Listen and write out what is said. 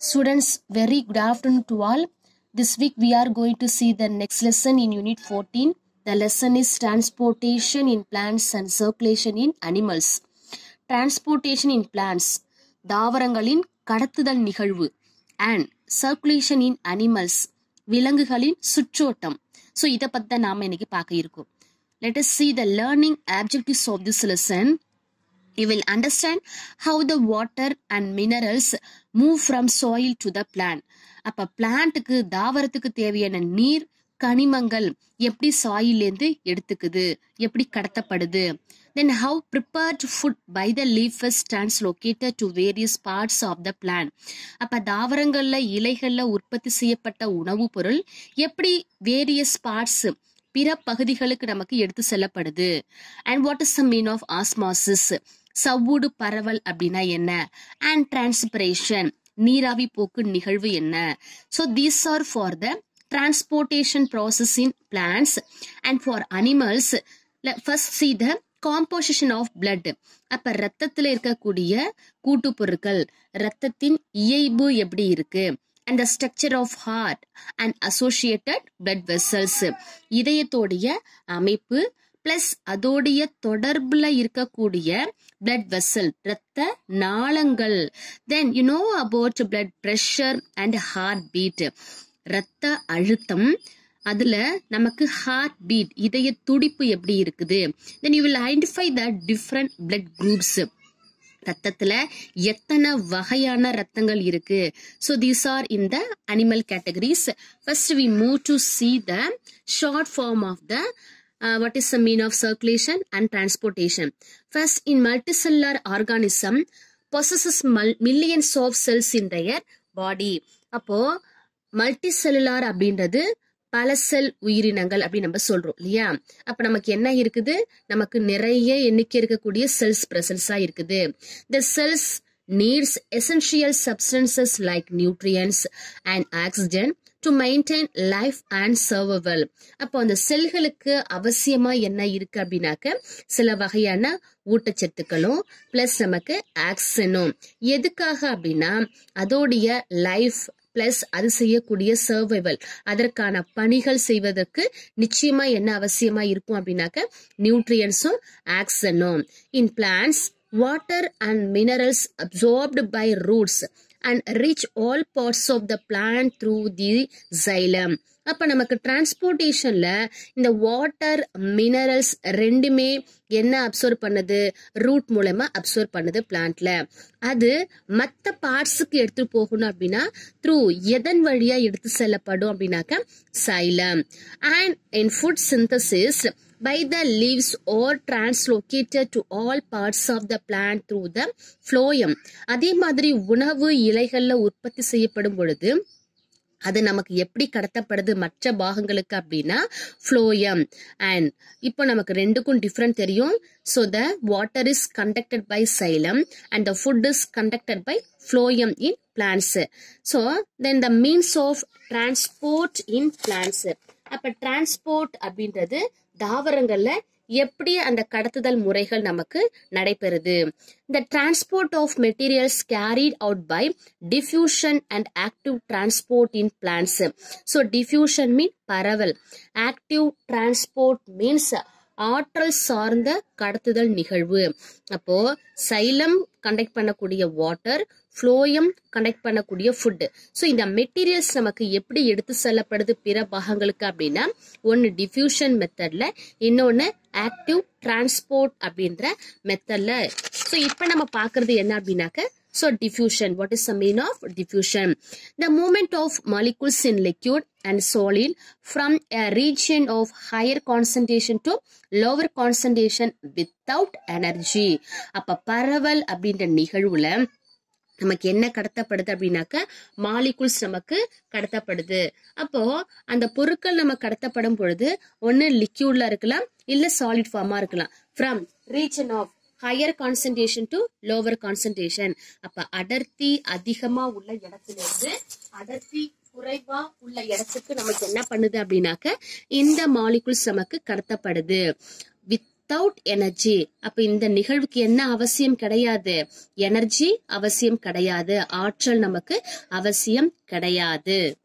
Students, very good afternoon to all. This week we are going to see the next lesson in Unit 14. The lesson is Transportation in Plants and Circulation in Animals. Transportation in Plants, தாவரங்களின் கடத்துதல் நிகழ்வு and circulation in animals விலங்குகளின் சுற்றோட்டம் so இதை பற்றி தான் நாம் இன்னைக்கு பார்க்க இருக்கோம் let us see the learning objectives of this lesson you will understand how the water and minerals move from soil to the plant அப்ப பிளான்ட்டுக்கு தாவரத்துக்கு தேவையான நீர் கனிமங்கள் எப்படி சாயிலேருந்து எடுத்துக்குது எப்படி கடத்தப்படுது then how prepared food by the leaf is translocated to various parts of the plant அப்ப தாவரங்கள்ல இலைகள்ல உற்பத்தி செய்யப்பட்ட உணவுப் பொருள் எப்படி வேரியஸ் பார்ட்ஸ் பிற பகுதிகளுக்கு நமக்கு எடுத்து செல்லப்படுது and what is the mean of osmosis சவ்வூடு பரவல் அப்படின்னா என்ன அண்ட் டிரான்ஸ்பிரேஷன் நீராவி போக்கு நிகழ்வு என்ன so these are for the transportation process in plants and for animals first see the composition of blood அப்ப ரத்தத்துல இருக்கக்கூடிய கூட்டுப் பொருட்கள் ரத்தத்தின் இயைபு எப்படி இருக்கு and the structure of heart and associated blood vessels இதயத்தோடைய அமைப்பு பிளஸ் அதோடைய தொடர்புல இருக்கக்கூடிய பிளட் வெசல் ரத்த நாளங்கள் then you know about blood pressure and heart beat ரத்த அழுத்தம் அதுல நமக்கு ஹார்ட் பீட் இதய துடிப்பு எப்படி இருக்குது then you will identify the different blood groups ரத்தத்துல எத்தனை வகையான ரத்தங்கள் இருக்கு so these are in the animal categories first we move to see the short form of the uh, what is the mean of circulation and transportation first in multicellular organism possesses mul- millions of cells in their body அப்போ multicellular அப்படின்றது பல செல் உயிரினங்கள் அப்படின்னு நம்ம சொல்றோம் இல்லையா அப்ப நமக்கு என்ன இருக்குது நமக்கு நிறைய எண்ணிக்கை இருக்கக்கூடிய செல்ஸ் பிரசன்ஸா இருக்குது the cells needs essential substances like nutrients and oxygen to maintain life and survival அப்போ அந்த செல்களுக்கு அவசியமா என்ன இருக்கு அப்படின்னாக்க சில வகையான ஊட்டச்சத்துக்களும் பிளஸ் நமக்கு ஆக்சிஜனும் எதுக்காக அப்படின்னா அதோடைய லைஃப் பிளஸ் அது செய்யக்கூடிய சர்வைவல் அதற்கான பணிகள் செய்வதற்கு நிச்சயமா என்ன அவசியமா இருக்கும் அப்படின்னாக்க நியூட்ரியன்ஸும் ஆக்சனும் in plants water and minerals absorbed by roots and reach all parts of the plant through the xylem அப்ப நமக்கு டிரான்ஸ்போர்ட்டேஷன்ல இந்த வாட்டர் மினரல்ஸ் ரெண்டுமே என்ன அப்சர்வ் பண்ணுது ரூட் மூலமா அப்சர்வ் பண்ணுது பிளான்ட்ல அது மற்ற பார்ட்ஸுக்கு எடுத்து போகணும் அப்படின்னா த்ரூ எதன் வழியா எடுத்து செல்லப்படும் அப்படின்னாக்க xylem and in food synthesis by the leaves or translocated to all parts of the plant through the phloem அதே மாதிரி உணவு இலைகள்ல உற்பத்தி செய்யப்படும் பொழுது அது நமக்கு எப்படி கடத்தப்படுது மற்ற பாகங்களுக்கு அப்படின்னா ஃப்ளோயம் அண்ட் இப்போ நமக்கு ரெண்டுக்கும் டிஃப்ரெண்ட் தெரியும் so the water is conducted by xylem and the food is conducted by phloem in plants so then the means of transport in plants அப்ப டிரான்ஸ்போர்ட் அப்படின்றது தாவரங்கள்ல எப்படி அந்த கடத்துதல் முறைகள் நமக்கு நடைபெறுது இந்த transport of materials carried out by diffusion and active transport in plants so diffusion mean பரவல் ஆக்டிவ் டிரான்ஸ்போர்ட் மீன்ஸ் ஆற்றல் சார்ந்த கடத்துதல் நிகழ்வு அப்போ சைலம் கண்டக்ட் பண்ணக்கூடிய வாட்டர் ஃப்ளோயம் கண்டக்ட் பண்ணக்கூடிய ஃபுட் ஸோ இந்த மெட்டீரியல்ஸ் நமக்கு எப்படி எடுத்து செல்லப்படுது பிற பாகங்களுக்கு அப்படின்னா ஒன்று டிஃப்யூஷன் மெத்தட்ல இன்னொன்று ஆக்டிவ் டிரான்ஸ்போர்ட் அப்படின்ற மெத்தட்ல ஸோ இப்போ நம்ம பார்க்கறது என்ன அப்படின்னாக்க So diffusion, what is the mean of diffusion? The movement of molecules in liquid and solid from a region of higher concentration to lower concentration without energy. அப்ப பரவல் அப்படின்ற நிகழ்வுல நமக்கு என்ன கடத்தப்படுது அப்படின்னாக்க மாலிகுல்ஸ் நமக்கு கடத்தப்படுது அப்போ அந்த பொருட்கள் நம்ம கடத்தப்படும் பொழுது ஒன்னு லிக்யூட்ல இருக்கலாம் இல்ல சாலிட் ஃபார்மா இருக்கலாம் from region of higher concentration to lower concentration அப்ப அடர்த்தி அதிகமா உள்ள இடத்துல இருந்து அடர்த்தி குறைவா உள்ள இடத்துக்கு நமக்கு என்ன பண்ணுது அப்படின்னாக்க இந்த மாலிகுல்ஸ் நமக்கு கடத்தப்படுது வித் வித்தவுட் எனர்ஜி அப்ப இந்த நிகழ்வுக்கு என்ன அவசியம் கிடையாது எனர்ஜி அவசியம் கிடையாது ஆற்றல் நமக்கு அவசியம் கிடையாது